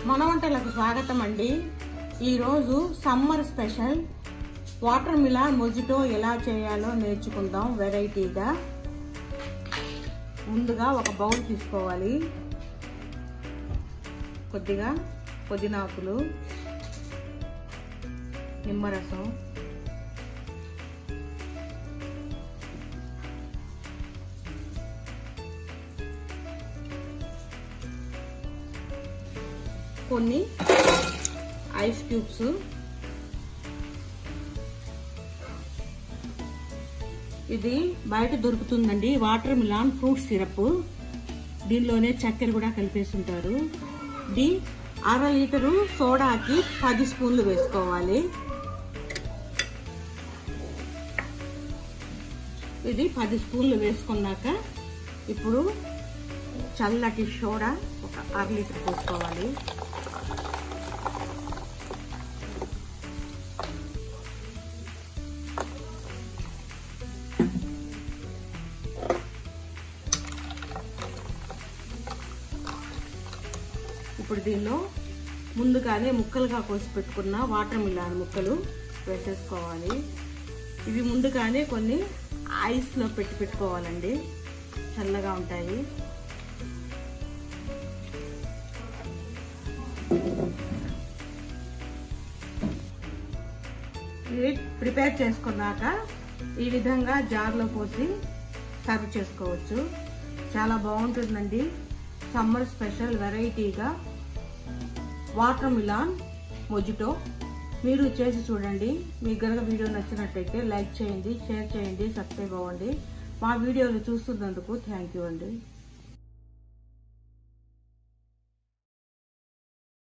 మన వంటలకు స్వాగతం అండి ఈరోజు summer special watermelon mojito ఎలా చేయాలో నేర్చుకుందాం వెరైటీగా ముందుగా ఒక బౌల్ తీసుకోవాలి కొద్దిగా పుదీనాకులు నిమ్మరసం కొన్ని ఐస్ క్యూబ్స్ ఇది బయట దొరుకుతుందండి వాటర్ మిలాన్ ఫ్రూట్ సిరప్ దీనిలోనే చక్కెర కూడా కలిపేస్తుంటారు ఇది అర లీటరు సోడాకి పది స్పూన్లు వేసుకోవాలి ఇది పది స్పూన్లు వేసుకున్నాక ఇప్పుడు చల్లటి సోడా ఒక అర లీటర్ పోసుకోవాలి ఇప్పుడు దీనిలో ముందుగానే ముక్కలుగా కోసి పెట్టుకున్న వాటర్ మిలాన్ ముక్కలు వేసేసుకోవాలి ఇవి ముందుగానే కొన్ని ఐస్లో పెట్టి పెట్టుకోవాలండి చల్లగా ఉంటాయి ఇవి ప్రిపేర్ చేసుకున్నాక ఈ విధంగా జార్లో పోసి సర్వ్ చేసుకోవచ్చు చాలా బాగుంటుందండి సమ్మర్ స్పెషల్ వెరైటీగా వాటర్ మిలాన్ మొజిటో మీరు చేసి చూడండి మీకు కనుక వీడియో నచ్చినట్టయితే లైక్ చేయండి షేర్ చేయండి సబ్స్క్రైబ్ అవ్వండి మా వీడియోలు చూస్తున్నందుకు థ్యాంక్ యూ అండి